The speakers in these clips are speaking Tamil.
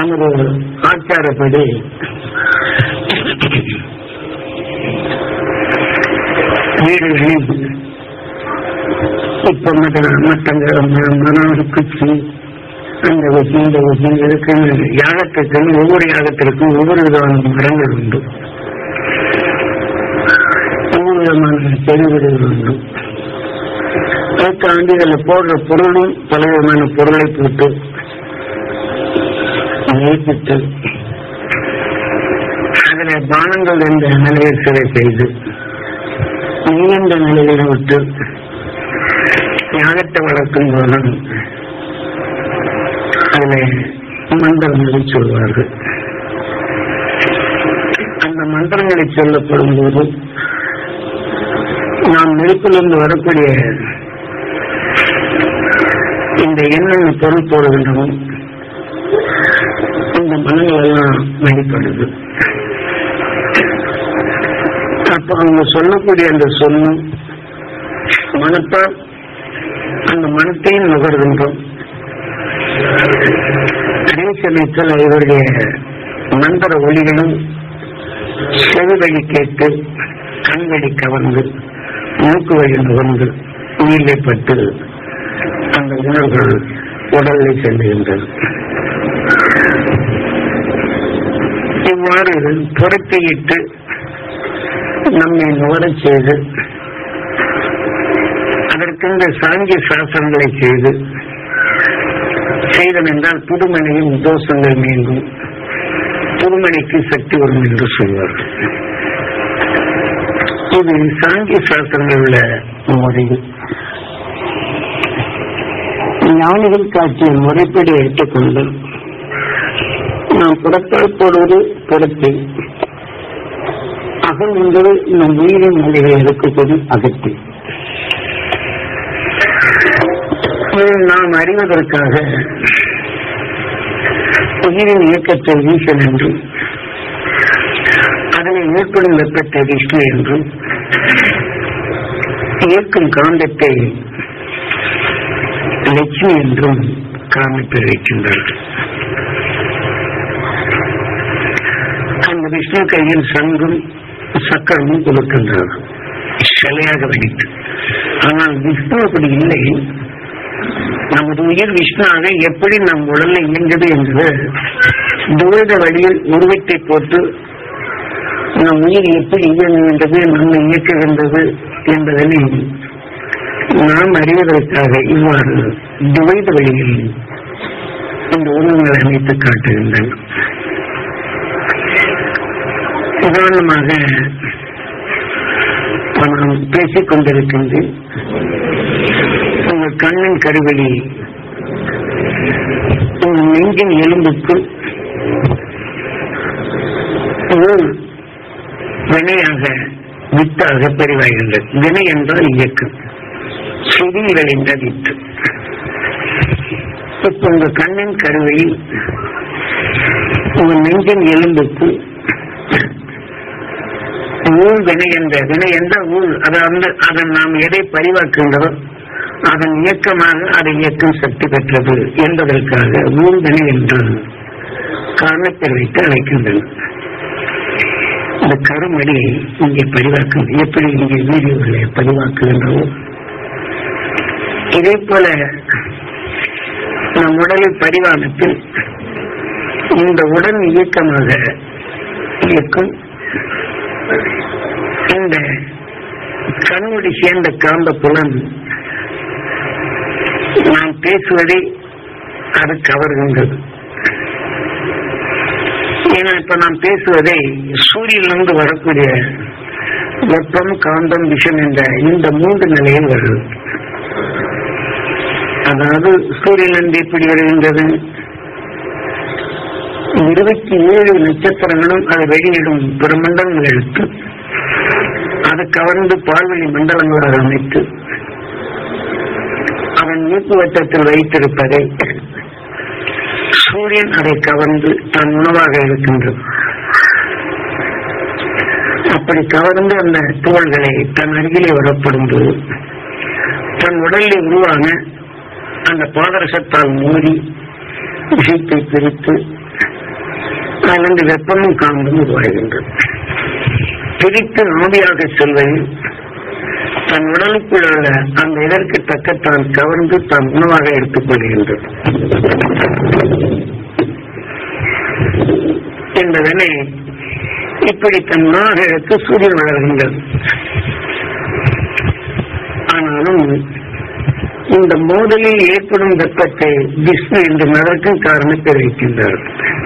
நமது ஆச்சாரப்படி வீடுகளில் இப்ப மற்ற மற்ற மனம் குச்சி அந்த குச்சி இந்த குச்சி இருக்கு யாகத்துக்கு ஒவ்வொரு யாகத்திற்கும் ஒவ்வொரு விதமான மரங்கள் உண்டு ஒவ்வொரு விதமான செடிவிடுகள் உண்டு அதை தாண்டி அதில் போடுற பொருளும் பல விதமான பொருளை போட்டு நேசித்து அதில் பானங்கள் என்ற நிலையை சிறை செய்து நீண்ட நிலையில விட்டு யாகத்தை வளர்க்கும் போதும் அதில் மந்திரங்களை சொல்வார்கள் அந்த மந்திரங்களை சொல்லப்படும் போது நாம் நெருப்பிலிருந்து வரக்கூடிய இந்த என்னென்ன பொருள் போடுகின்றனோ இந்த மனங்கள் எல்லாம் வெளிப்படுது அப்ப அவங்க சொல்லக்கூடிய அந்த சொல்லும் மனத்தால் அந்த மனத்தையும் நுகர்கின்றோம் அதே சமயத்தில் இவருடைய மந்திர ஒளிகளும் செவி வழி கேட்டு கண் வழி கவர்ந்து மூக்கு வழி நுகர்ந்து உயிரை பட்டு அந்த உணர்வுகள் உடலை செல்லுகின்றது இவ்வாறு புரட்டியிட்டு நம்மை நுகரச் செய்து அதற்கென்ற சாங்கிய சாசனங்களை செய்து செய்தன் என்றால் புதுமனையும் தோஷங்கள் நீங்கும் புதுமனைக்கு சக்தி வரும் என்று சொல்வார்கள் இது சாங்கிய சாஸ்திரங்கள் உள்ள முறையில் ஞானிகள் காட்டிய முறைப்படி எடுத்துக்கொண்டு நாம் புறத்தால் போடுவது புறத்தில் அகம் என்பது நம் உயிரின் நிலைகளை இருக்கக்கூடிய அகத்தில் இதை நாம் அறிவதற்காக உயிரின் இயக்கத்தை ஈசன் என்றும் அதனை ஏற்படும் வெப்பத்தை விஷ்ணு என்றும் இயக்கும் காந்தத்தை லட்சுமி என்றும் காமிப்பில் வைக்கின்றார்கள் அந்த விஷ்ணு கையில் சங்கும் சக்கரமும் கொடுக்கின்றார்கள் சிலையாக வெடித்து ஆனால் விஷ்ணு அப்படி இல்லை நமது உயிர் விஷ்ணுவாக எப்படி நம் உடல்ல இயங்குது என்பது துவைத வழியில் உருவத்தை போட்டு நம் உயிர் எப்படி இயங்குகின்றது நம்மை இயக்குகின்றது என்பதனை நாம் அறிவதற்காக இவ்வாறு துவைத வழியில் இந்த உருவங்களை அமைத்து காட்டுகின்றன உதாரணமாக நான் பேசிக் கொண்டிருக்கின்றேன் உங்கள் கண்ணின் கருவெளி உங்கள் நெஞ்சின் எலும்புக்குள் ஊர் வினையாக வித்தாக பெரிவாகின்றது வினை என்றால் இயக்கம் செடிகள் என்ற வித்து இப்ப உங்க கண்ணின் கருவெளி உங்க நெஞ்சின் எலும்புக்கு ஊழ் வினை என்ற வினை என்ற ஊழ் அதை வந்து அதன் நாம் எதை பரிவாக்குகின்றதோ அதன் இயக்கமாக அதை இயக்கும் சக்தி பெற்றது என்பதற்காக ஊழ் வினை என்று காரணத்தில் வைத்து அழைக்கின்றன இந்த கருமடி இங்கே பதிவாக்கும் எப்படி இங்கே வீடியோகளை பதிவாக்குகின்றோம் இதே போல நம் உடலில் பரிவானத்தில் இந்த உடல் இயக்கமாக இயக்கும் இந்த கண்முடி சேர்ந்த காந்த புலன் நாம் பேசுவதை அது கவர்கின்றது ஏன்னா இப்ப நாம் பேசுவதை சூரியனிலிருந்து வரக்கூடிய வெப்பம் காந்தம் விஷம் என்ற இந்த மூன்று நிலையில் வருது அதாவது சூரியனிலிருந்து எப்படி வருகின்றது இருபத்தி ஏழு நட்சத்திரங்களும் அதை வெளியிடும் பிரமண்டங்கள் எடுத்து அதை கவர்ந்து பால்வெளி மண்டலங்களாக அமைத்து அதன் மூக்கு வட்டத்தில் வைத்திருப்பதை சூரியன் அதை கவர்ந்து தன் உணவாக இருக்கின்றது அப்படி கவர்ந்து அந்த துகள்களை தன் அருகிலே வரப்படும் போது தன் உடலில் உருவான அந்த பாதரசத்தால் மூடி விஷயத்தை பிரித்து அதிலிருந்து வெப்பமும் காந்தமும் உருவாகின்றது பிரித்து ஆவியாக செல்வது தன் உடலுக்குள் உள்ள அந்த இதற்கு தக்க தான் கவர்ந்து தான் உணவாக எடுத்துக் கொள்கின்றது என்பதனை இப்படி தன் உணவாக எடுத்து சூரியன் வளர்கின்றது ஆனாலும் இந்த மோதலில் ஏற்படும் வெப்பத்தை விஷ்ணு என்று அதற்கும் காரணம் தெரிவிக்கின்றார்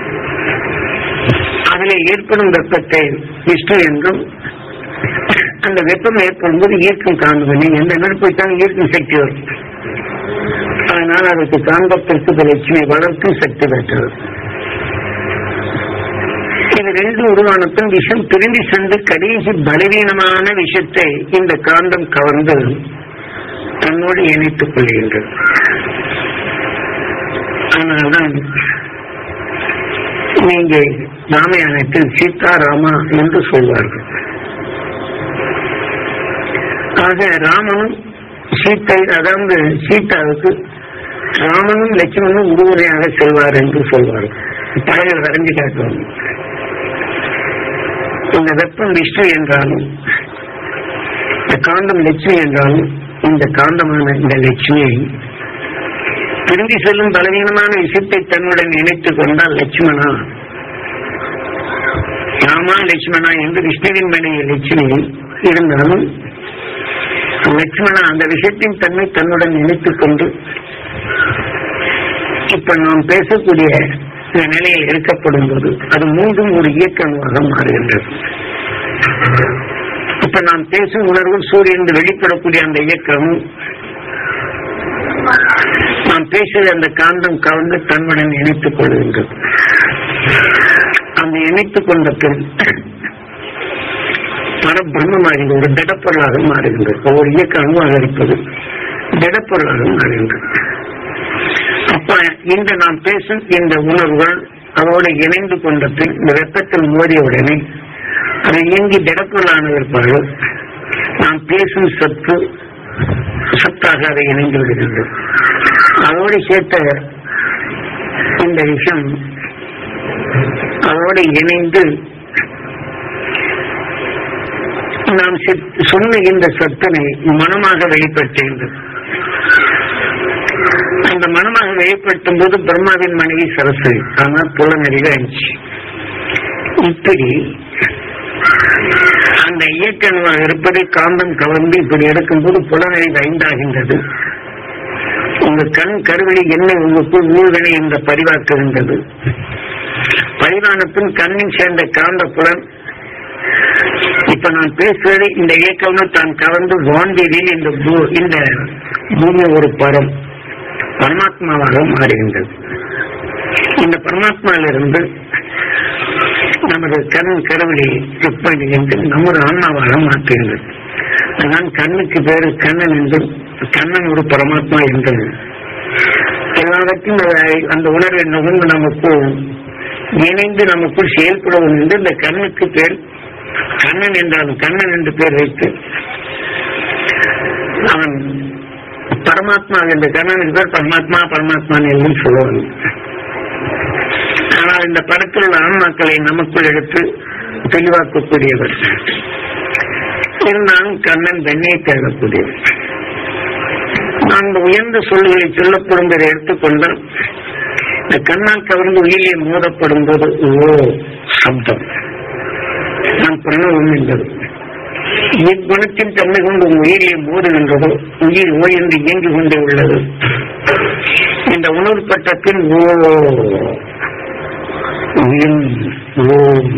அதில் ஏற்படும் வெப்பத்தை விஷ்ணு என்றும் அந்த வெப்பம் ஏற்படும் போது ஈர்க்கும் காண்பது நீங்க எந்த நெருப்பைத்தான் ஈர்க்கும் சக்தி வரும் அதனால் அதற்கு காந்தத்திற்கு லட்சுமி வளர்க்கும் சக்தி பெற்றது இது ரெண்டு உருவானத்தின் விஷம் திரும்பி சென்று கடைசி பலவீனமான விஷத்தை இந்த காந்தம் கவர்ந்து தன்னோடு இணைத்துக் கொள்கின்றது அதனால்தான் நீங்க ராமாயணத்தில் சீதா ராமா என்று சொல்வார்கள் ஆக ராமனும் சீத்தை அதாவது சீதாவுக்கு ராமனும் லட்சுமணும் உருவனையாக செல்வார் என்று சொல்வார்கள் பழைய வரைஞ்சு காட்டுவாங்க இந்த வெப்பம் விஷ்ணு என்றாலும் இந்த காந்தம் லட்சுமி என்றாலும் இந்த காந்தமான இந்த லட்சுமியை திரும்பி செல்லும் பலவீனமான விஷயத்தை தன்னுடன் இணைத்துக் கொண்டால் லட்சுமணா ராமா லட்சுமணா என்று விஷ்ணுவின் மனைவி லட்சுமி இருந்தாலும் லட்சுமணா அந்த விஷயத்தின் தன்மை தன்னுடன் இணைத்துக் கொண்டு இப்ப நாம் பேசக்கூடிய இந்த நிலையில் இருக்கப்படும் போது அது மீண்டும் ஒரு இயக்கமாக மாறுகின்றது இப்ப நாம் பேசும் உணர்வு சூரியன் வெளிப்படக்கூடிய அந்த இயக்கமும் நாம் பேசுகிற அந்த காந்தம் கலந்து தன்னுடன் இணைத்துக் கொள்கின்றது அந்த இணைத்துக் கொண்ட பின் பரபிரம்மமாகின்ற ஒரு திடப்பொருளாக மாறுகின்றது ஒவ்வொரு இயக்க அணுவாக இருப்பது திடப்பொருளாக மாறுகின்றது அப்ப இந்த நாம் பேசும் இந்த உணர்வுகள் அதோடு இணைந்து கொண்ட பின் இந்த வெப்பத்தில் மோதிய உடனே அதை இயங்கி திடப்பொருளான இருப்பார்கள் நாம் பேசும் சத்து சத்தாக அதை இணைந்து விடுகின்றது அதோடு சேர்த்த இந்த விஷயம் அதோடு இணைந்து நாம் சொன்ன இந்த சத்தினை மனமாக வெளிப்படுத்துகின்றது அந்த மனமாக வெளிப்படுத்தும் போது பிரம்மாவின் மனைவி சரஸ்வதி ஆனால் புலனறிவு அஞ்சு இப்படி அந்த இயக்கமாக இருப்பதை காந்தம் கவர்ந்து இப்படி எடுக்கும்போது புலனறிவு ஐந்தாகின்றது உங்க கண் கருவழி என்ன உங்களுக்குள் ஊழ்வினை என்ற பதிவாக்குகின்றது பதிவானத்தின் கண்ணின் சேர்ந்த காந்த புலன் இப்ப நான் பேசுவது இந்த இயக்கம் தான் கலந்து வான்வெளியில் இந்த பூ- இந்த பூமி ஒரு பரம் பரமாத்மாவாக மாறுகின்றது இந்த பரமாத்மாவிலிருந்து நமது கண் கருவிலை எப்படி என்று நமது ஆன்மாவாக மாற்றுகின்றது அதான் கண்ணுக்கு பேரு கண்ணன் என்றும் கண்ணன் ஒரு பரமாத்மா என்றும் எல்லாவற்றையும் அதை- அந்த உணர்வை நுகர்ந்து நமக்குள் இணைந்து நமக்குள் செயல்படுவது என்று இந்த கண்ணுக்கு பேர் கண்ணன் என்றாலும் கண்ணன் என்று பேர் வைத்து அவன் பரமாத்மா என்ற கண்ணனுக்கு பேர் பரமாத்மா பரமாத்மா என்று சொல்லுவாங்க ஆனால் இந்த படத்தில் உள்ள ஆன்மாக்களை நமக்குள் எடுத்து தெளிவாக்கக்கூடியவர் இருந்தாலும் கண்ணன் தண்ணியை தேடக்கூடியவர் அந்த உயர்ந்த சொல்லுகளை சொல்லப்படுவதை எடுத்துக்கொண்டால் இந்த கண்ணால் கவர்ந்து உயிரிலே மோதப்படும் போது ஓ சப்தம் நான் பிரணவம் என்பது இக்குணத்தின் தன்மை கொண்டு உன் உயிரிலே மோதுகின்றதோ உயிர் ஓ என்று இயங்கிக் கொண்டே உள்ளது இந்த உணர்வுப்பட்ட பின் ஓ உயிர் ஓம்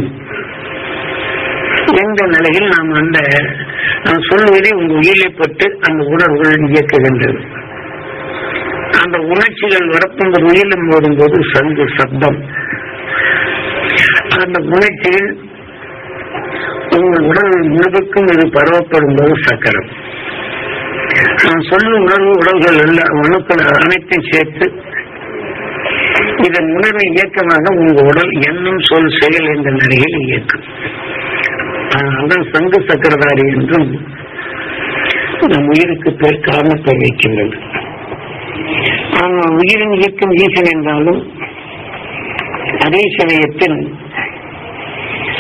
என்ற நிலையில் நாம் அந்த நாம் சொல்வதை உங்க உயிரை பட்டு அந்த உணர்வுகள் இயக்குகின்றது அந்த உணர்ச்சிகள் வரப்போது உயிரிலும் போடும்போது சங்கு சப்தம் அந்த உணர்ச்சிகள் உங்கள் உடல் முழுவதுக்கும் இது பரவப்படும் போது சக்கரம் நான் சொல்லும் உணர்வு உடல்கள் எல்லா அணுக்கள் அனைத்தையும் சேர்த்து இதன் உணர்வை இயக்கமாக உங்க உடல் எண்ணம் சொல் செயல் என்ற நிலையில் இயக்கும் அதனால்தான் சங்கு சக்கரதாரி என்றும் நம் உயிருக்கு பேர் காரணத்தை வைக்கின்றது ஆனால் உயிரின் இயக்கம் ஈசன் என்றாலும் அதே சமயத்தில்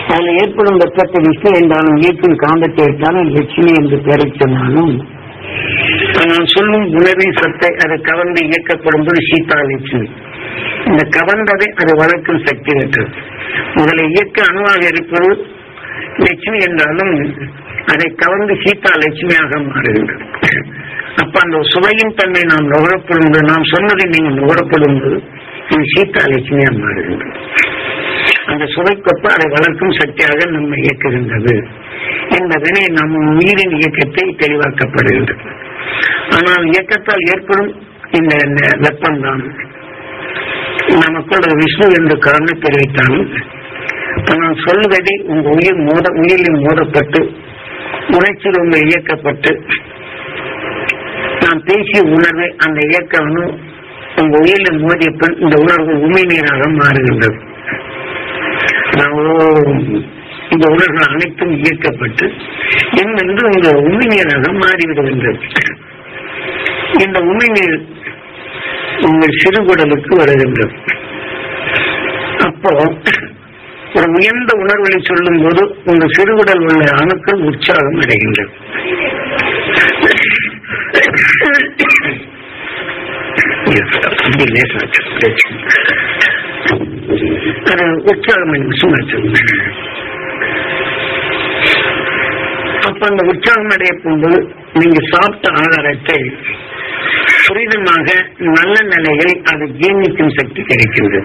அதில் ஏற்படும் வெப்பத்தை விஷ்ணு என்றாலும் இயக்கும் காந்தத்தை எடுத்தாலும் லட்சுமி என்று பெயரை சொன்னாலும் நான் சொல்லும் உணவின் சத்தை அது கவர்ந்து இயக்கப்படும் போது சீதா லட்சுமி இந்த கவர்ந்ததை அது வளர்க்கும் சக்தி பெற்றது முதல்ல இயக்க அணுவாக இருப்பது லட்சுமி என்றாலும் அதை கவர்ந்து சீதா லட்சுமியாக மாறுகின்றது அப்ப அந்த சுவையின் தன்மை நாம் நுகரப்படும் போது நாம் சொன்னதை நீங்கள் நுகரப்படும் போது இது சீதா லட்சுமியாக மாறுகின்றது அந்த சுவைக்கொப்ப அதை வளர்க்கும் சக்தியாக நம்மை இயக்குகின்றது என்பதனை நம் உயிரின் இயக்கத்தை தெளிவாக்கப்படுகின்றது ஆனால் இயக்கத்தால் ஏற்படும் இந்த இந்த வெப்பம்தான் நமக்குள் ஒரு விஷ்ணு என்று காரணம் தெரிவித்தாலும் நான் சொல்வதை உங்க உயிர் மோத உயிரில் மோதப்பட்டு உணர்ச்சி ரொம்ப இயக்கப்பட்டு நான் பேசிய உணர்வு அந்த இயக்கம் உங்க உயிரில் மோதிய பின் இந்த உணர்வு உண்மை நீராக மாறுகின்றது நான் ஒரு- இந்த உணர்வுகள் அனைத்தும் இயக்கப்பட்டு என்னென்று உங்க உண்மை நீராக மாறிவிடுகின்றது இந்த உண்மை நீர் உங்கள் சிறுகுடலுக்கு வருகின்றது அப்போ ஒரு உயர்ந்த உணர்வுகளை சொல்லும் போது உங்க சிறுகுடல் உள்ள அணுக்கள் உற்சாகம் அடைகின்றது Yes, அப்படி லேசாச்சு. அது உற்சாகம் என்று சொன்னாச்சு அப்ப அந்த உற்சாகம் அடைய போகும்போது நீங்க சாப்பிட்ட ஆகாரத்தை துரிதமாக நல்ல நிலையில் அது ஜீர்ணிக்கும் சக்தி கிடைக்கின்றது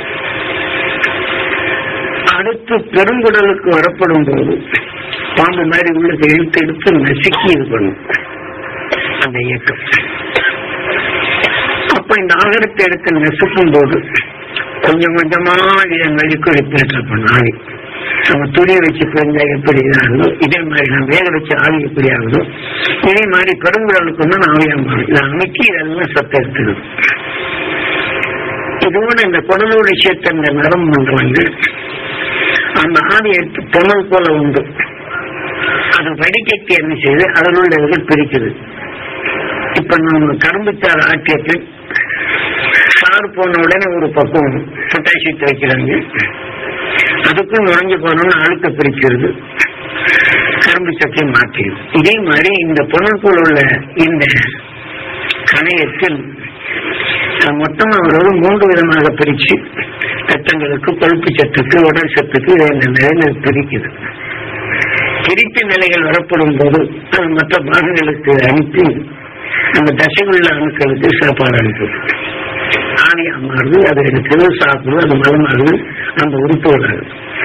அடுத்து பெருங்குடலுக்கு வரப்படும் போது பாம்பு மாதிரி உள்ளதை இழுத்து எடுத்து நசுக்கி இது பண்ணும் அந்த இயக்கம் அப்ப இந்த ஆகாரத்தை எடுத்து நசுக்கும் போது கொஞ்சம் கொஞ்சமா இதை வெளிக்குள் ரிப்பேட்டர் பண்ண ஆவி நம்ம துணியை வச்சு பிரிஞ்சா எப்படி இதாகுதோ இதே மாதிரி நம்ம வேக வச்சு ஆவி எப்படி ஆகுதோ இதே மாதிரி பெருங்குடலுக்கு வந்து நான் ஆவியா மாறும் இதை அமைக்கி இதெல்லாம் சத்த எடுத்துக்கணும் இதோட இந்த குடலோட சேர்த்த இந்த நரம் பண்றாங்க அந்த ஆவி எடுத்து புனல் போல உண்டு அது வடிகட்டி என்ன செய்து அதில் உள்ள இதில் பிரிக்குது இப்ப நம்ம கரும்புச்சாறு ஆட்டிய பின் சாறு போன உடனே ஒரு பக்கம் பொட்டாசியத்தை வைக்கிறாங்க அதுக்கும் நுழைஞ்சு போனோம்னு அழுத்த பிரிக்கிறது கரும்பு சக்கையை மாற்றிடும் இதே மாதிரி இந்த பொருட்கள் உள்ள இந்த கணையத்தில் அஹ், மொத்தமா ஒரு மூன்று விதமாக பிரிச்சு ரத்தங்களுக்கு கொழுப்பு சத்துக்கு உடல் சத்துக்கு இதை இந்த நிலையில பிரிக்குது பிரித்த நிலைகள் வரப்படும் போது அது மற்ற பாகங்களுக்கு அனுப்பி அந்த தசையுள்ள அணுக்களுக்கு சாப்பாடு அனுப்புது ஆவியா மாறுது அது எடுக்குது சாப்பிடுது அது மலமாகுது அந்த உறுப்பு வராது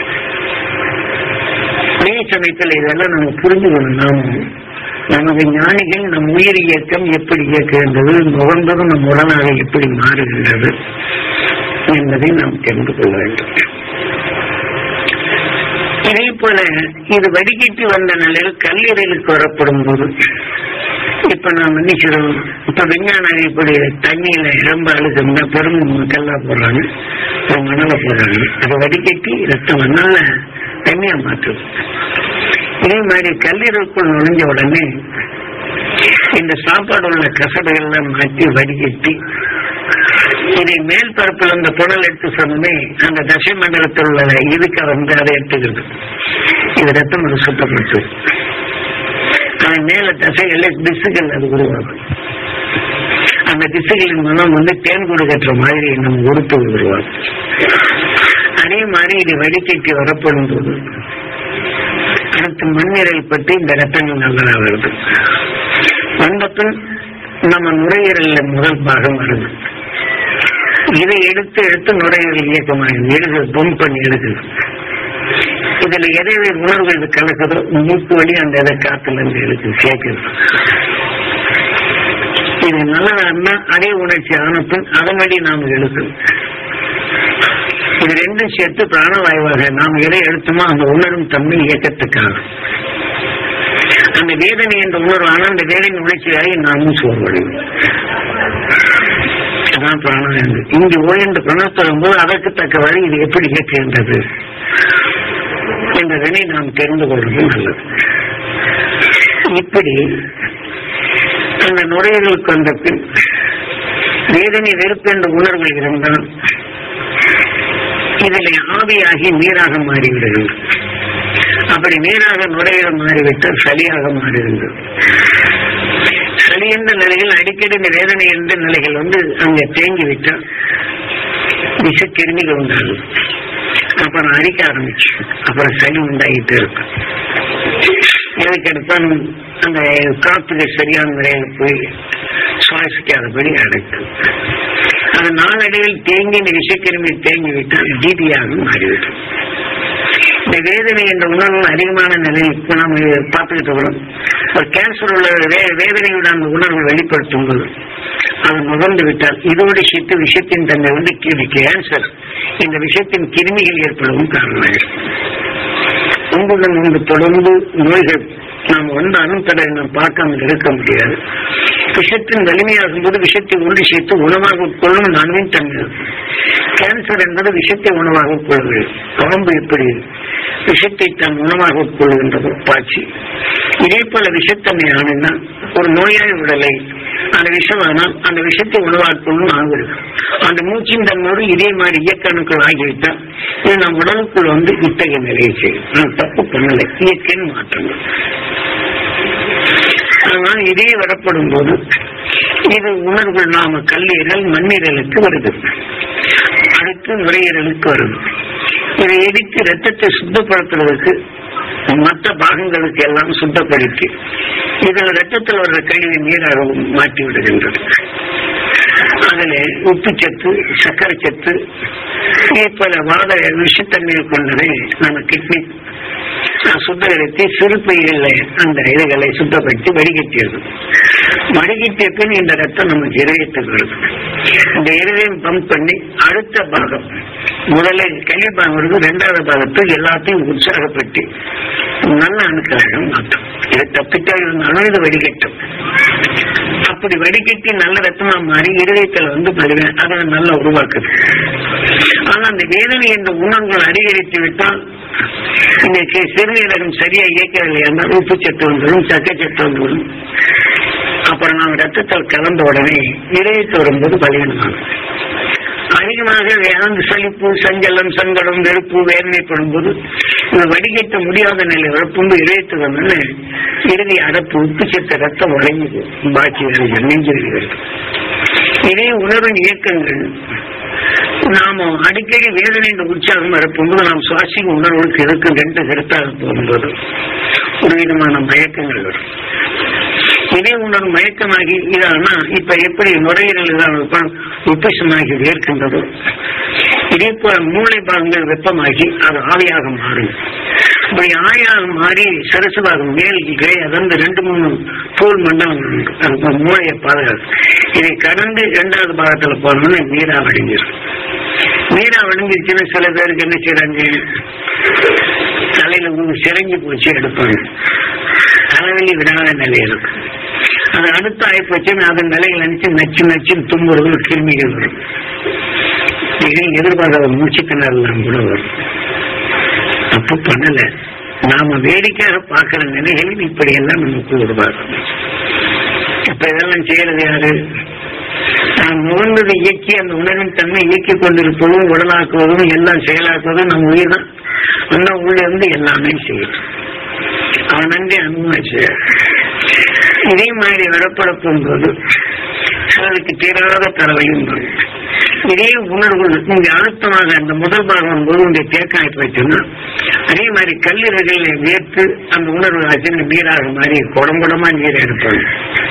அதே சமயத்தில் இதெல்லாம் நம்ம புரிஞ்சுக்கணும் நாம நமது ஞானிகள் நம் உயிர் இயக்கம் எப்படி இயக்குகின்றது நுகர்ந்ததும் நம் உடனாக எப்படி மாறுகின்றது என்பதை நாம் தெரிந்து கொள்ள வேண்டும் இதே போல இது வடிகட்டி வந்த நிலையில் கல்லீரலுக்கு வரப்படும் போது இப்ப நான் மன்னிச்சிடும் இப்ப விஞ்ஞான இப்படி தண்ணியில ரொம்ப அழுகுங்க பெரும் கல்லா போடுறாங்க ஒரு மணலை போடுறாங்க அதை வடிகட்டி ரத்தம் வந்தால தண்ணியா மாற்றுது இதே மாதிரி கல்லீரலுக்குள் நுழைஞ்ச உடனே இந்த சாப்பாடு உள்ள கசடுகள்லாம் மாற்றி வடிகட்டி இதை மேல் பரப்பில் அந்த புனல் எடுத்து சொன்னே அந்த தசை மண்டலத்தில் உள்ள இதுக்கு வந்து அதை எடுத்துக்கிறது இது ரத்தம் அது சுத்தப்படுத்து அதன் மேல தசைகள்ல திசுகள் அது உருவாகும் அந்த திசுகளின் மனம் வந்து தேன் கூடு கட்டுற மாதிரி நம்ம உறுப்பு உருவாகும் அதே மாதிரி இது வடிகட்டி வரப்படும் போது அடுத்து மண்ணீரல் பற்றி இந்த ரத்தங்கள் நல்லதா வருது வந்த பின் நம்ம நுரையீரல்ல முதல் பாகம் வருது இதை எடுத்து எடுத்து நுரையீரல் இயக்கமாக எடுக்குது பம்ப் பண்ணி எடுக்குது இதுல எதை எதை உணர்வு இது கலக்குதோ மூக்கு வழி அந்த இதை காத்துல இருந்து எடுக்குது சேர்க்குது இது நல்லதா இருந்தா அதே உணர்ச்சி ஆன பின் அதன் வழி நாம் எடுக்கணும் இது ரெண்டும் சேர்த்து பிராணவாயுவாக நாம் எதை எடுத்தோமோ அந்த உணரும் தன்மை இயக்கத்துக்காக அந்த வேதனை என்ற உணர்வு ஆனால் அந்த வேதனை உணர்ச்சியாகி நாமும் சோர்வடைவோம் அதான் பிராணாயம் இங்கு ஓய்ந்த பிரணத்தரும் போது அதற்கு தக்க வழி இது எப்படி இயக்குகின்றது என்பதனை நாம் தெரிந்து கொள்வது நல்லது இப்படி அந்த நுரையீரலுக்கு வந்த பின் வேதனை வெறுப்பு என்ற உணர்வுகள் இருந்தால் இதில் ஆவியாகி நீராக மாறிவிடுகிறது அப்படி நீராக நுரையீரல் மாறிவிட்டால் சளியாக மாறுகின்றது சளி என்ற நிலையில் அடிக்கடி இந்த வேதனை என்ற நிலைகள் வந்து அங்க தேங்கி விட்டால் விஷக்கிருமிகள் உண்டாகும் அப்புறம் அரிக்க ஆரம்பிச்சு அப்புறம் சளி உண்டாகிட்டு இருக்கும் எதுக்கு எடுத்தாலும் அந்த காத்துக்கு சரியான முறையில் போய் சுவாசிக்காதபடி அடைக்கும் அது நாளடைவில் தேங்கி இந்த விஷக்கிருமி தேங்கி விட்டால் பீதியாக மாறிவிடும் இந்த வேதனை என்ற உணர்வு அதிகமான நிலை இப்ப நாம் பார்த்துக்கிட்டு வரோம் ஒரு கேன்சர் உள்ள வே- வேதனையோட அந்த உணர்வு வெளிப்படுத்தும் போது அது நுகர்ந்து விட்டால் இதோடு சேர்த்து விஷத்தின் தன்மை வந்து கீழே கேன்சர் இந்த விஷத்தின் கிருமிகள் ஏற்படவும் காரணமாயிடும் உங்களுடன் ஒன்று தொடர்ந்து நோய்கள் நாம் வந்தாலும் தடவை நாம் பார்க்காமல் இருக்க முடியாது விஷத்தின் வலிமையாகும் போது விஷத்தை ஒன்று சேர்த்து உணவாக உட்கொள்ளும் நன்மையின் தன்மை இருக்கும். கேன்சர் என்பது விஷத்தை உணவாக உட்கொள்கிறது உடம்பு எப்படி விஷத்தை தன் உணவாக உட்கொள்கின்றது பாய்ச்சி இதே போல விஷத்தன்மை ஆனினால் ஒரு நோயாளி உடலை அந்த விஷமானால் அந்த விஷத்தை உணவாக்கொள்ளும் ஆகிறது அந்த மூச்சின் தன்னோடு இதே மாதிரி இயக்கணுக்கள் ஆகிவிட்டால் இது நம் உடலுக்குள் வந்து இத்தகைய நிலையை செய்யும் நான் தப்பு பண்ணலை இயற்கையின் மாற்றங்கள் ஆனால் இதே வரப்படும் போது இது உணர்வு நாம கல்லீரல் மண்ணீரலுக்கு வருது அடுத்து நுரையீரலுக்கு வருது இதை எரித்து ரத்தத்தை சுத்தப்படுத்துவதற்கு மற்ற பாகங்களுக்கு எல்லாம் சுத்தப்படுத்தி இதில் ரத்தத்தில் வர்ற கழிவை நீராக மாற்றி விடுகின்றது அதில் உப்புச்சத்து சர்க்கரை சத்து பல வாத விஷத்தன்மையை கொண்டதை நம்ம கிட்னி சுத்தகரித்து சிறுப்பையில் அந்த இலைகளை சுத்தப்படுத்தி வடிகட்டியது வடிகட்டிய பின் இந்த ரத்தம் நமக்கு இதயத்துக்கு வருது இந்த இதயம் பம்ப் பண்ணி அடுத்த பாகம் முதலில் கல்வி பாகம் வருது இரண்டாவது பாகத்தில் எல்லாத்தையும் உற்சாகப்படுத்தி நல்ல அணுக்களாக மாற்றும் இது தப்பித்தால் இருந்தாலும் இது வடிகட்டும் அப்படி வடிகட்டி நல்ல ரத்தமா மாறி இருதயத்தில் வந்து படுக அதை நல்லா உருவாக்குது ஆனா அந்த வேதனை என்ற உணர்வுகள் அதிகரித்து விட்டால் இன்னைக்கு சிறுநீரகம் சரியா இயக்கவில்லை என்றால் உப்புச்சத்து வந்துடும் சக்கச்சத்து வந்துடும் அப்புறம் நாம் ரத்தத்தில் கலந்த உடனே இதயத்து வரும்போது பலவீனமாகும் அதிகமாக வேதாந்த சலிப்பு சஞ்சலம் சங்கடம் வெறுப்பு வேதனைப்படும் போது இந்த வடிகட்ட முடியாத நிலை வரப்புண்டு இதயத்து வந்தோன்னு இறுதி அடப்பு உப்பு சத்த ரத்தம் உடைஞ்சுது பாக்கி வருகிறது நெஞ்சு வருகிறது இதே உணர்வின் இயக்கங்கள் நாம அடிக்கடி வேதனை என்ற உற்சாகம் வரப்போது நாம் சுவாசிக்கும் உணர்வுக்கு இருக்கும் ரெண்டு கருத்தாக போகும்போது ஒரு விதமான மயக்கங்கள் வரும் இதே உணர்வு மயக்கமாகி இதானா இப்ப எப்படி நுரையீரல் இதான் உப்பசமாகி வேர்க்கின்றதோ இதே போல மூளை பாகங்கள் வெப்பமாகி அது ஆவியாக மாறும் இப்படி ஆவியாக மாறி சரசுபாகம் மேல் கீழே அதந்து ரெண்டு மூணு தோல் மண்டலம் உண்டு. அது மூளையை பாதுகாக்கும் இதை கடந்து இரண்டாவது பாகத்துல போனோம்னா நீரா வடிஞ்சிடும் நீரா வடிஞ்சிருச்சுன்னா சில பேருக்கு என்ன செய்றாங்க தலையில ஒரு சிறங்கி போச்சு எடுப்பாங்க தலைவலி விடாத நிலை இருக்கு அது அடுத்த ஆயிப்போச்சுன்னு அதன் நிலையில் நினைச்சு நச்சு நச்சு தும்புறது கிருமிகள் வரும் இதை எதிர்பார்க்காத மூச்சு திணறலாம் கூட வரும் தப்பு பண்ணல நாம வேடிக்கையாக பார்க்கிற நிலைகளில் இப்படி எல்லாம் நமக்கு உருவாகும் இப்ப இதெல்லாம் செய்யறது யாரு நாம் நுகர்ந்ததை இயக்கி அந்த உணர்வின் தன்மை இயக்கிக் கொண்டிருப்பதும் உடலாக்குவதும் எல்லாம் செயலாக்குவதும் நம் உயிர் தான் அந்த உள்ள இருந்து எல்லாமே செய்யும் அவன் நன்றி அனுபவிச்சு இதே மாதிரி வரப்படப்பும் போது சிலருக்கு தீராத தரவையும் வரும் இதே உணர்வுகள் இங்க அழுத்தமாக அந்த முதல் பாகம் போது உடைய தேக்காய் போச்சுன்னா அதே மாதிரி கல்லீரலில் வேர்த்து அந்த உணர்வு ஆச்சு நீராக மாதிரி குடம்புடமா நீர் எடுப்பாங்க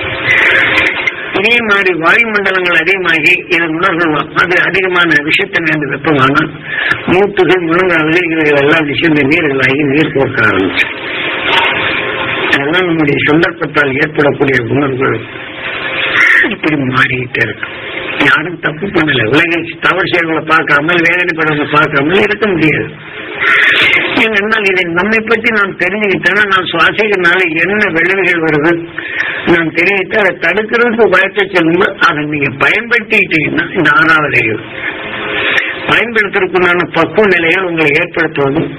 இதே மாதிரி வாயுமண்டலங்கள் அதிகமாகி இதன் உணர்வுகள் அது அதிகமான விஷயத்தன்மை அந்த வெப்பமான மூட்டுகள் முழங்கால்கள் இவைகள் எல்லாம் விஷயம் நீர்களாகி நீர் போக்க ஆரம்பிச்சு அதெல்லாம் நம்முடைய சந்தர்ப்பத்தால் ஏற்படக்கூடிய உணர்வுகள் இப்படி மாறிக்கிட்டே இருக்கு யாரும் தப்பு பண்ணல உலகில் தவறு செய்வங்களை பார்க்காமல் வேதனைப்படுவதை பார்க்காமல் இருக்க முடியாது ஏனென்றால் இதை நம்மை பற்றி நாம் தெரிஞ்சுக்கிட்டேன்னா நான் சுவாசிக்கிறதுனால என்ன விளைவுகள் வருது நான் தெரிவித்து அதை தடுக்கிறதுக்கு உபயத்தை சொல்லும்போது அதை நீங்க பயன்படுத்திக்கிட்டீங்கன்னா இந்த ஆறாவது அறிவு பயன்படுத்துறதுக்குண்டான பக்குவ நிலைகள் உங்களை ஏற்படுத்துவதும்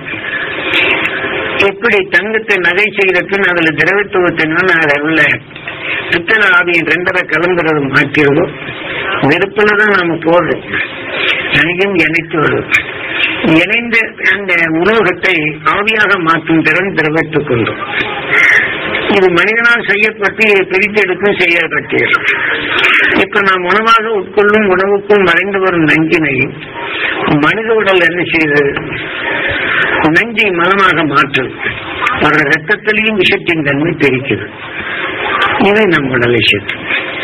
எப்படி தங்கத்தை நகை செய்கிற பின் அதுல திரவித்துவத்தினால அதில் உள்ள பித்தளை ஆவியின் ரெண்டரை கலந்துறது மாற்றியதோ நெருப்புல தான் நாம போடுறோம் நனையும் இணைத்து வரும் இணைந்த அந்த உலோகத்தை ஆவியாக மாற்றும் திறன் திரவத்துக் கொண்டு இது மனிதனால் செய்யப்பட்டு இதை பிரித்தெடுக்கும் செய்யப்பட்டது இப்ப நாம் உணவாக உட்கொள்ளும் உணவுக்குள் மறைந்து வரும் நஞ்சினை மனித உடல் என்ன செய்தது நஞ்சை மலமாக மாற்றும் அவருடைய ரத்தத்திலையும் விஷத்தின் தன்மை பிரிக்குது இது நம் உடலை சேர்த்து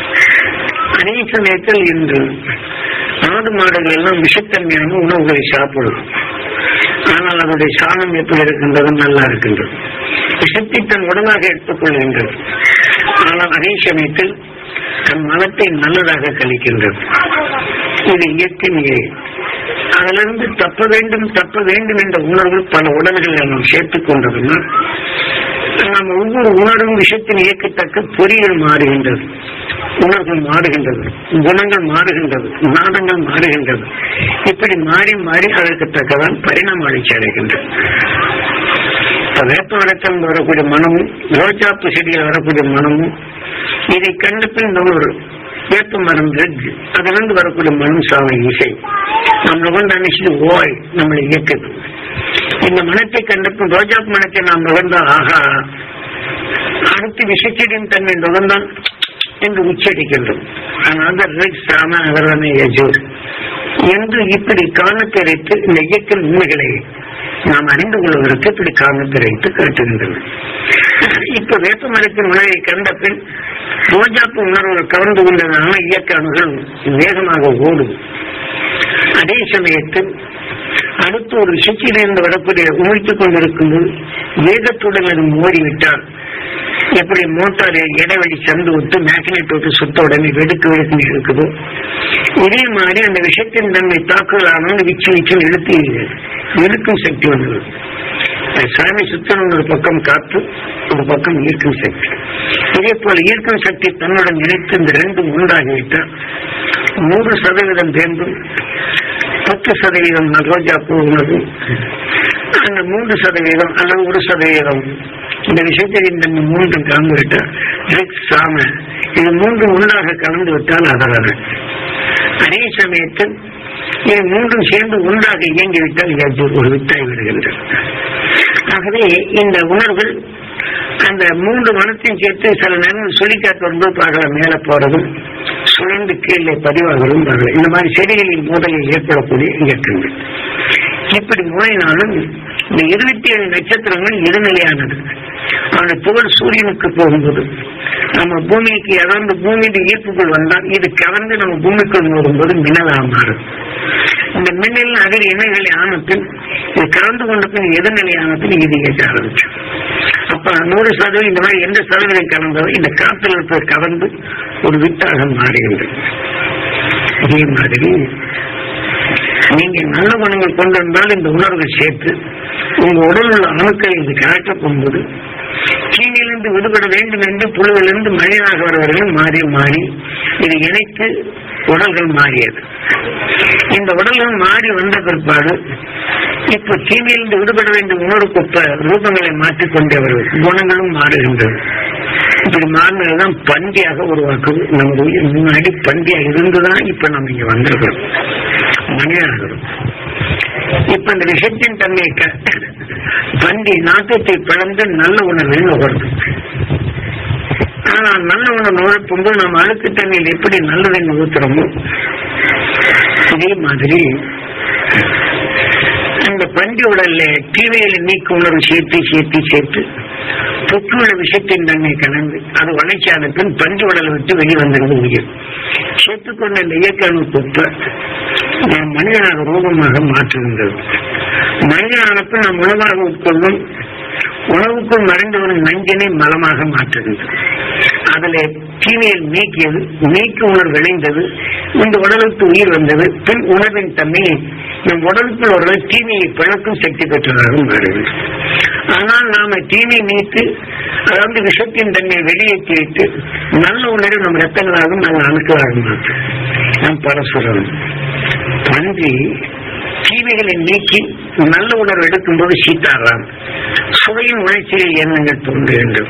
அதே சமயத்தில் இன்று ஆடு மாடுகள் எல்லாம் விஷத்தன்மையான உணவுகளை சாப்பிடும் ஆனால் அதனுடைய சாணம் எப்படி இருக்கின்றது நல்லா இருக்கின்றது விஷத்தை தன் உடலாக எடுத்துக்கொள்கின்றது ஆனால் அதே சமயத்தில் தன் மனத்தை நல்லதாக கழிக்கின்றது இது இயற்கை நிலை அதிலிருந்து தப்ப வேண்டும் தப்ப வேண்டும் என்ற உணர்வு பல உடல்களை நாம் சேர்த்துக் கொண்டதுன்னா நாம் ஒவ்வொரு உணர்வும் விஷயத்தின் இயக்கத்தக்க பொறிகள் மாறுகின்றது உணர்வுகள் மாறுகின்றது குணங்கள் மாறுகின்றது நாடங்கள் மாறுகின்றது இப்படி மாறி மாறி அதற்கு தக்கதான் பரிணாம வளர்ச்சி அடைகின்றது இப்ப வேப்ப வழக்கம் வரக்கூடிய மனமும் ரோஜாப்பு செடியில் வரக்கூடிய மனமும் இதை கண்ட பின் ஒரு வேப்ப மரம் ரெட் அதிலிருந்து வரக்கூடிய மனம் சாவை இசை நாம் நுகர்ந்து அனுப்பிச்சு ஓய் நம்மளை இயக்குது இந்த மனத்தை கண்டப்பின் ரோஜாப்பு மனத்தை நாம் நுகர்ந்தால் ஆகா அடுத்து விஷச்செடியின் தன்மை நுகர்ந்தான் என்று உச்சரிக்கின்றோம் ஆனால் ரெட் சாம அவர்தானே யஜூர் என்று இப்படி காரணத்தை வைத்து இந்த இயக்க உண்மைகளை நாம் அறிந்து கொள்வதற்கு இப்படி காரணத்தை வைத்து காட்டுகின்றன இப்ப வேப்ப மரத்தின் உணவை கண்ட பின் ரோஜாப்பு உணர்வுகள் கவர்ந்து கொண்டதான இயக்க அணுகள் வேகமாக ஓடும் அதே சமயத்தில் அடுத்து ஒரு சுற்றிலிருந்து வரக்கூடிய உமிழ்த்துக் கொண்டிருக்கும் போது வேகத்துடன் அது மோதிவிட்டால் எப்படி மோட்டார் இடைவெளி சந்து விட்டு மேக்னெட் விட்டு சுத்த உடனே வெடுக்கு வெடுக்கு இருக்குதோ இதே மாதிரி அந்த விஷயத்தின் தன்மை தாக்குதலானு விச்சு விச்சு இழுத்து இழுக்கும் சக்தி வந்தது சாமி சுத்தம் ஒரு பக்கம் காத்து ஒரு பக்கம் ஈர்க்கும் சக்தி இதே போல ஈர்க்கும் சக்தி தன்னுடன் இணைத்து இந்த ரெண்டும் உண்டாகிவிட்டால் நூறு சதவீதம் வேண்டும் பத்து சதவீதம் ரோஜா பூ உள்ளது அந்த மூன்று சதவீதம் அல்லது ஒரு சதவீதம் இந்த விஷயத்தில் இந்த மூன்று கலந்து விட்டால் ட்ரக்ஸ் சாம இது மூன்று ஒன்றாக கலந்து விட்டால் அதராது அதே சமயத்தில் இது மூன்றும் சேர்ந்து ஒன்றாக இயங்கிவிட்டால் இது ஒரு வித்தாய் விடுகின்றது ஆகவே இந்த உணர்வுகள் அந்த மூன்று மனத்தையும் சேர்த்து சில நேரம் சுழிக்காத்து வரும்போது பார்க்கலாம் மேல போறதும் சுழந்து கீழே பதிவாகிறதும் பார்க்கலாம் இந்த மாதிரி செடிகளின் மோதலில் ஏற்படக்கூடிய இயக்கங்கள் இப்படி மோதினாலும் இந்த இருபத்தி ஏழு நட்சத்திரங்கள் இருநிலையானது அந்த புகழ் சூரியனுக்கு போகும்போது நம்ம பூமிக்கு அதாவது பூமியின் ஈர்ப்புகள் வந்தால் இது கலந்து நம்ம பூமிக்குள் போகும்போது மின்னலாக மாறும் இந்த மின்னல் அதில் எண்ணெய்களை ஆன பின் இது கலந்து கொண்ட பின் எதிர்நிலை ஆன பின் இது இயக்க ஆரம்பிச்சு அப்ப நூறு சதவீதம் இந்த மாதிரி எந்த சதவீதம் கலந்தோ இந்த காற்றில் இருப்பது கலந்து ஒரு வித்தாக மாறுகின்றது இதே மாதிரி நீங்க நல்ல குணங்கள் கொண்டு வந்தால் இந்த உணர்வுகள் சேர்த்து உங்க உடல் உள்ள அணுக்கள் இது கலக்க போகும்போது கீழிலிருந்து விடுபட வேண்டும் என்று புழுவிலிருந்து மனிதனாக வருவர்கள் மாறி மாறி இது இணைத்து உடல்கள் மாறியது இந்த உடல்கள் மாறி வந்த பிற்பாடு இப்ப தீமையிலிருந்து விடுபட வேண்டும் உணர்வுக்கொப்ப ரூபங்களை மாற்றிக்கொண்டவர்கள் குணங்களும் மாறுகின்றது இப்படி மாறினதுதான் பண்டியாக உருவாக்குது நம்ம உயிர் முன்னாடி பண்டியா இருந்துதான் இப்ப நம்ம இங்க வந்திருக்கிறோம் மனிதனாகிறோம் இப்ப இந்த விஷயத்தின் தன்மையை க- பண்டி நாட்டத்தை பிளந்து நல்ல உணர்வை நுகர்ந்து ஆனா நல்ல உணவு நுழைப்பும்போது நம்ம அழுக்கு தண்ணியில் எப்படி நல்லதை நுகர்த்துறோமோ இதே மாதிரி அந்த பண்டி உடல்ல தீவையில நீக்க உணர்வு சேர்த்து சேர்த்து சேர்த்து தொற்றுள்ள விஷயத்தின் தன்மை கலந்து அது வளர்ச்சியான பின் பஞ்சு உடலை விட்டு வெளிவந்தது உயிர் சேர்த்துக்கொண்ட இந்த இயக்க அணு தொற்ற நாம் மனிதனாக ரூபமாக மாற்றுகின்றது மனிதனான பின் நாம் உணவாக உட்கொள்ளும் உணவுக்குள் மறைந்து வரும் நஞ்சினை மலமாக மாற்றுகின்றது அதுல தீமையில் நீக்கியது நீக்க உணர்வு விளைந்தது இந்த உடலுக்கு உயிர் வந்தது பின் உணர்வின் தன்மையை நம் உடலுக்குள் ஒரு தீமையை பிளக்கும் சக்தி பெற்றதாக மாறுது ஆனால் நாம தீமை நீத்து அதாவது விஷத்தின் தன்மை வெளியேற்றி வைத்து நல்ல உணர்வு நம் ரத்தங்களாகவும் நல்ல அணுக்களாக மாற்றும் நம் பரசுரம் பன்றி தீமைகளை நீக்கி நல்ல உணர்வு எடுக்கும்போது சீத்தாராம் சுவையின் உணர்ச்சியில் எண்ணங்கள் தோன்ற வேண்டும்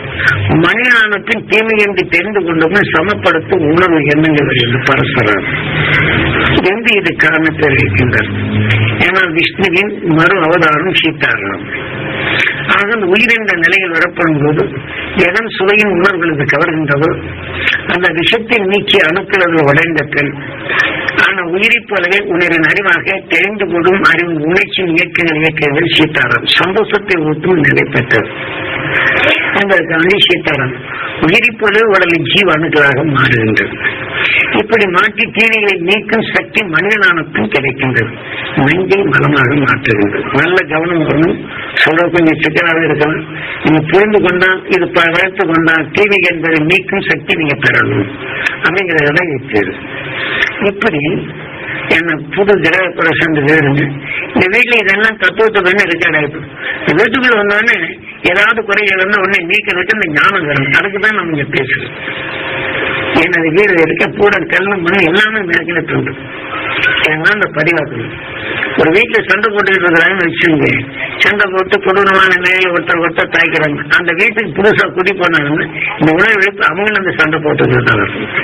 மனிதானத்தின் தீமை என்று தெரிந்து கொண்டோம் சமப்படுத்தும் உணர்வு எண்ணங்கள் என்று பரசுராம் என்று இது காரணத்தை இருக்கின்றது ஏன்னா விஷ்ணுவின் மறு அவதாரம் சீத்தாரணம் ஆக அந்த உயிர் என்ற நிலையில் வரப்படும் போது எதன் சுவையின் உணர்வுகளுக்கு கவர்கின்றதோ அந்த விஷத்தை நீக்கி அணுக்கிறது உடைந்த பெண் ஆனா உயிரை போலவே உணரின் அறிவாக தெரிந்து கொள்ளும் அறிவு உணர்ச்சியின் இயக்கங்கள் இயக்கங்கள் சீத்தாரம் சந்தோஷத்தை ஊட்டும் நிலை பெற்றது என்பதற்காக சீத்தாரம் உயிரை போலவே உடலில் ஜீவ அணுக்களாக மாறுகின்றது இப்படி மாற்றி தீமைகளை நீக்கும் சக்தி மனிதனானத்தும் கிடைக்கின்றது நெஞ்சை மலமாக மாற்றுகின்றது நல்ல கவனம் வரணும் சொல்ற கொஞ்சம் சிக்கலாக இருக்கலாம் நீங்க புரிந்து கொண்டால் இது ப- வளர்த்து கொண்டால் தீமை என்பதை நீக்கும் சக்தி நீங்க பெறணும் அப்படிங்கிறதெல்லாம் இருக்குது இப்படி என்ன புது கிரக பிரசந்து வேறுங்க இந்த வீட்டுல இதெல்லாம் தத்துவத்தை பண்ணி ரெக்கார்ட் ஆயிடும் இந்த வீட்டுக்குள்ள வந்தோடனே ஏதாவது குறைகள் இருந்தா உடனே நீக்கிறதுக்கு இந்த ஞானம் வரும் அதுக்கு தான் நம்ம இங்க பேசுறோம் எனது வீடு இருக்க கூட கல்லும் மணி எல்லாமே மேற்கில தோன்று இதெல்லாம் அந்த பதிவாக்கணும் ஒரு வீட்டுல சண்டை போட்டுக்கிட்டு இருக்கிறாங்கன்னு வச்சுங்க சண்டை போட்டு கொடூரமான நிலையில ஒருத்தர் ஒருத்தர் தாய்க்கிறாங்க அந்த வீட்டுக்கு புதுசா குடி போனாங்கன்னா இந்த உணவு எழுப்பு அவங்களும் அந்த சண்டை போட்டுக்கிறதால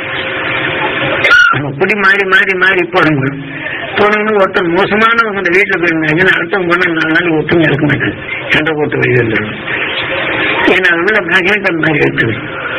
அவங்க குடி மாறி மாறி மாறி போறாங்க போனவங்க ஒருத்தர் மோசமானவங்க அந்த வீட்டுல போயிருந்தாங்க அடுத்தவங்க போனா நாலு நாள் ஒத்துமையா இருக்க மாட்டாங்க சண்டை போட்டு வெளியே வந்துடும் ஏன்னா உள்ள மேக்னெட் அந்த மாதிரி இருக்குது